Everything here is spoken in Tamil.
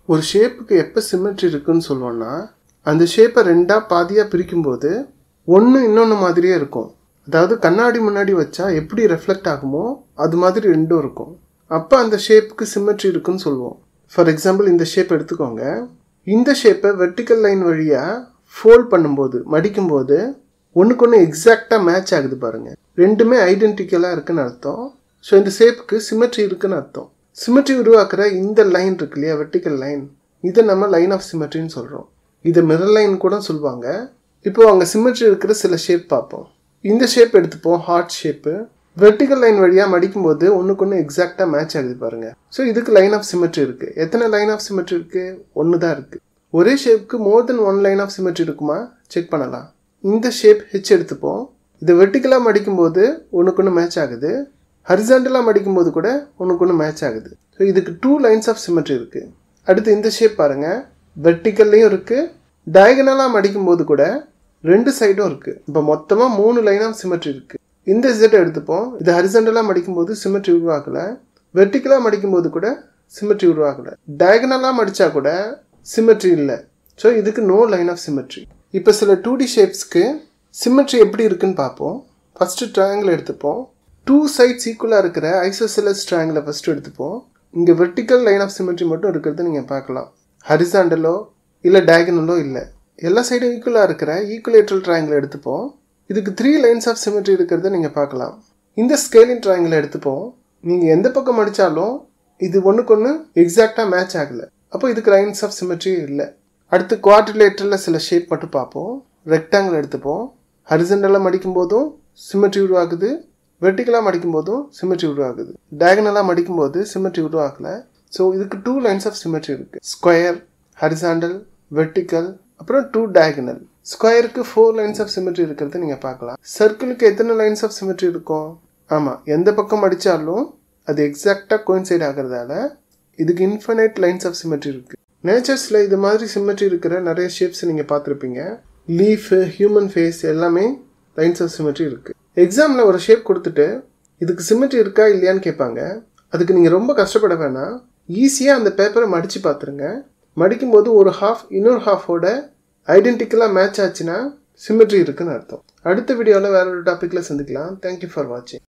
ஒரு ஷேப்புக்கு எப்போ சிமெட்ரி இருக்குன்னு சொல்லுவோன்னா அந்த ஷேப்பை ரெண்டாக பாதியாக பிரிக்கும்போது ஒன்று இன்னொன்று மாதிரியே இருக்கும் அதாவது கண்ணாடி முன்னாடி வச்சா எப்படி ரெஃப்ளெக்ட் ஆகுமோ அது மாதிரி ரெண்டும் இருக்கும் அப்போ அந்த ஷேப்புக்கு சிமெட்ரி இருக்குன்னு சொல்லுவோம் ஃபார் எக்ஸாம்பிள் இந்த ஷேப் எடுத்துக்கோங்க இந்த ஷேப்பை வெர்டிக்கல் லைன் வழியாக ஃபோல்ட் பண்ணும்போது மடிக்கும்போது ஒன்றுக்கு ஒன்று எக்ஸாக்டாக மேட்ச் ஆகுது பாருங்கள் ரெண்டுமே ஐடென்டிக்கலாக இருக்குன்னு அர்த்தம் ஸோ இந்த ஷேப்புக்கு சிமெட்ரி இருக்குன்னு அர்த்தம் சிமெட்ரி உருவாக்குற இந்த லைன் இருக்கு இல்லையா வெர்டிக்கல் லைன் இதை நம்ம லைன் ஆஃப் சிமெட்ரின்னு சொல்கிறோம் இதை மிரர் லைன் கூட சொல்லுவாங்க இப்போ அங்கே சிமெட்ரி இருக்கிற சில ஷேப் பார்ப்போம் இந்த ஷேப் எடுத்துப்போம் ஹார்ட் ஷேப்பு வெர்டிக்கல் லைன் வழியாக மடிக்கும்போது ஒன்றுக்கு ஒன்று எக்ஸாக்டாக மேட்ச் ஆகுது பாருங்கள் ஸோ இதுக்கு லைன் ஆஃப் சிமெட்ரி இருக்குது எத்தனை லைன் ஆஃப் சிமெட்ரி இருக்குது ஒன்று தான் இருக்குது ஒரே ஷேப்புக்கு more then one line of symmetry இருக்குமா செக் பண்ணலாம் இந்த ஷேப் ஹெச் எடுத்துப்போம் இதை வெர்டிக்கலாக மடிக்கும்போது ஒன்றுக்கு ஒன்று மேட்ச் ஆகுது ஹரிசாண்டலாக மடிக்கும்போது கூட ஒன்றுக்கு ஒன்று மேட்ச் ஆகுது ஸோ இதுக்கு டூ லைன்ஸ் ஆஃப் சிமெட்ரி இருக்குது அடுத்து இந்த ஷேப் பாருங்கள் வெர்டிக்கல்லையும் இருக்குது டயகனலாக மடிக்கும்போது கூட ரெண்டு சைடும் இருக்குது இப்போ மொத்தமாக மூணு லைன் ஆஃப் சிமெட்ரி இருக்குது இந்த இசட்டை எடுத்துப்போம் இது ஹரிசண்டலாக மடிக்கும்போது சிமெட்ரி உருவாக்கலை வெர்டிக்கலாக மடிக்கும்போது கூட சிமெட்ரி உருவாக்கலை டயகனலாக மடித்தா கூட சிமெட்ரி இல்லை ஸோ இதுக்கு நோ லைன் ஆஃப் சிமெட்ரி இப்போ சில டூ டி ஷேப்ஸ்க்கு சிமெட்ரி எப்படி இருக்குன்னு பார்ப்போம் ஃபஸ்ட்டு ட்ரையாங்கிள் எடுத்துப்போம் டூ சைட்ஸ் ஈக்குவலாக இருக்கிற ஐசோசெலஸ் ட்ரையாங்கிளை ஃபஸ்ட்டு எடுத்துப்போம் இங்கே வெர்டிக்கல் லைன் ஆஃப் சிமெட்ரி மட்டும் இருக்கிறது நீங்கள் பார்க்கலாம் ஹரிசாண்டலோ இல்லை டயகனலோ இல்லை எல்லா சைடும் ஈக்குவலாக இருக்கிற ஈக்குவலேட்ரல் ட்ரையாங்கிள் எடுத்துப்போம் இதுக்கு த்ரீ லைன்ஸ் ஆஃப் சிமெட்ரி இருக்கிறத நீங்கள் பார்க்கலாம் இந்த ஸ்கேலின் ட்ரையாங்கிள் எடுத்துப்போம் நீங்கள் எந்த பக்கம் அடித்தாலும் இது ஒன்றுக்கு ஒன்று எக்ஸாக்டாக மேட்ச் ஆகலை அப்போ இதுக்கு லைன்ஸ் ஆஃப் சிமெட்ரி இல்லை அடுத்து குவாட்ரிலேட்டரில் சில ஷேப் மட்டும் பார்ப்போம் ரெக்டாங்கிள் எடுத்துப்போம் ஹரிசண்டலாக மடிக்கும் போதும் சிமெட்ரி உருவாகுது வெர்டிக்கலாக மடிக்கும் போதும் சிமெட்ரி உருவாகுது டயகனலாக மடிக்கும் போது சிமெட்ரி உருவாக்கல ஸோ இதுக்கு டூ லைன்ஸ் ஆஃப் சிமெட்ரி இருக்குது ஸ்கொயர் ஹரிசாண்டல் வெர்டிக்கல் அப்புறம் டூ டயகனல் ஸ்கொயருக்கு ஃபோர் லைன்ஸ் ஆஃப் சிமெட்ரி இருக்கிறத நீங்கள் பார்க்கலாம் சர்க்கிளுக்கு எத்தனை லைன்ஸ் ஆஃப் சிமெட்ரி இருக்கும் ஆமாம் எந்த பக்கம் அடித்தாலும் அது எக்ஸாக்டாக கோயின்சைட் ஆகிறதால இதுக்கு இன்ஃபனைட் லைன்ஸ் ஆஃப் சிமெட்ரி இருக்குது நேச்சர்ஸில் இது மாதிரி சிமெட்ரி இருக்கிற நிறைய ஷேப்ஸ் நீங்கள் பார்த்துருப்பீங்க லீஃபு ஹியூமன் ஃபேஸ் எல்லாமே லைன்ஸ் ஆஃப் சிமெட்ரி இருக்குது எக்ஸாமில் ஒரு ஷேப் கொடுத்துட்டு இதுக்கு சிமெட்ரி இருக்கா இல்லையான்னு கேட்பாங்க அதுக்கு நீங்கள் ரொம்ப கஷ்டப்பட வேணாம் ஈஸியாக அந்த பேப்பரை மடித்து பார்த்துருங்க மடிக்கும்போது ஒரு ஹாஃப் இன்னொரு ஹாஃபோட ஐடென்டிக்கலாக மேட்ச் ஆச்சுன்னா சிமெட்ரி இருக்குன்னு அர்த்தம் அடுத்த வீடியோவில் வேற ஒரு டாப்பிக்கில் சந்திக்கலாம் தேங்க்யூ ஃபார் வாட்சிங்